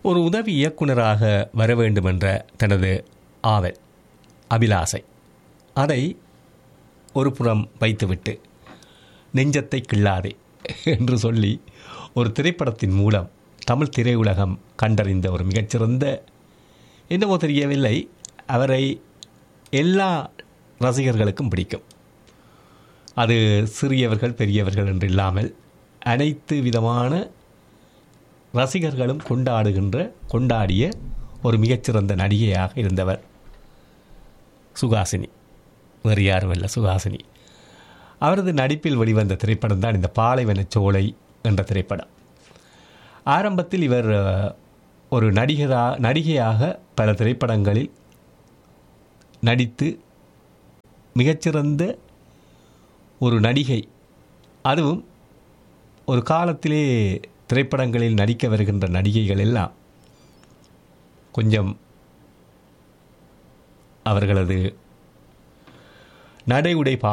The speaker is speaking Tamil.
ஒரு உதவி இயக்குனராக வர வேண்டுமென்ற தனது ஆவல் அபிலாசை அதை ஒரு புறம் வைத்துவிட்டு நெஞ்சத்தை கிள்ளாதே என்று சொல்லி ஒரு திரைப்படத்தின் மூலம் தமிழ் திரையுலகம் கண்டறிந்த ஒரு மிகச்சிறந்த என்னவோ தெரியவில்லை அவரை எல்லா ரசிகர்களுக்கும் பிடிக்கும் அது சிறியவர்கள் பெரியவர்கள் என்று இல்லாமல் அனைத்து விதமான ரசிகர்களும் கொண்டாடுகின்ற கொண்டாடிய ஒரு மிகச்சிறந்த நடிகையாக இருந்தவர் சுகாசினி வேறு யாரும் இல்லை சுகாசினி அவரது நடிப்பில் வெளிவந்த திரைப்படம் தான் இந்த பாலைவனச் சோலை என்ற திரைப்படம் ஆரம்பத்தில் இவர் அஹ், ஒரு நடிகரா நடிகையாக பல திரைப்படங்களில் நடித்து மிகச்சிறந்த ஒரு நடிகை அதுவும் ஒரு காலத்திலே திரைப்படங்களில் நடிக்க வருகின்ற நடிகைகள் எல்லாம் கொஞ்சம் அவர்களது நடை உடை பா